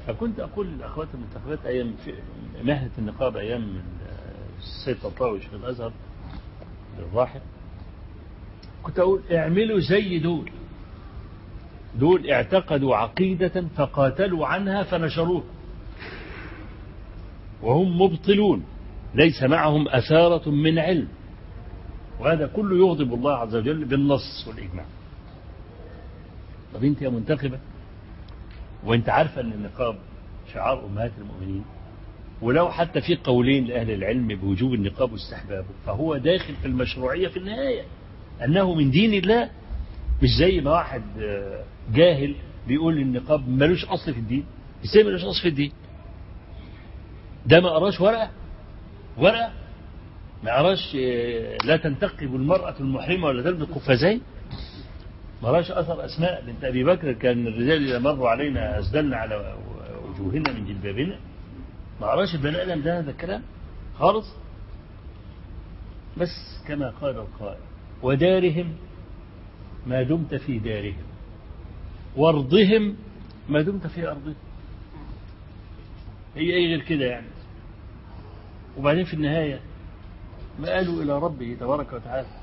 فكنت أقول للأخوات المنتخبات أيام في مهنة النقاب أيام السيد تطاوي شيخ الأزهر الراحل كنت أقول اعملوا زي دول دول اعتقدوا عقيدة فقاتلوا عنها فنشروها وهم مبطلون ليس معهم أثارة من علم وهذا كله يغضب الله عز وجل بالنص والإجماع طب انت يا منتخبة وانت عارفة ان النقاب شعار أمهات المؤمنين ولو حتى في قولين لأهل العلم بوجوب النقاب واستحبابه فهو داخل في المشروعية في النهاية أنه من دين الله مش زي ما واحد جاهل بيقول النقاب ملوش أصل في الدين ازاي ملوش أصل في الدين ده ما قراش ورقة ورقة ما قراش لا تنتقب المرأة المحرمة ولا تلبس قفازين ما قراش أثر أسماء بنت أبي بكر كان الرجال إذا مروا علينا أسدلنا على وجوهنا من جلبابنا ما قراش البني آدم ده هذا الكلام خالص بس كما قال القائل ودارهم ما دمت في دارهم وارضهم ما دمت في أرضهم هي أي غير كده يعني وبعدين في النهاية ما قالوا إلى ربه تبارك وتعالى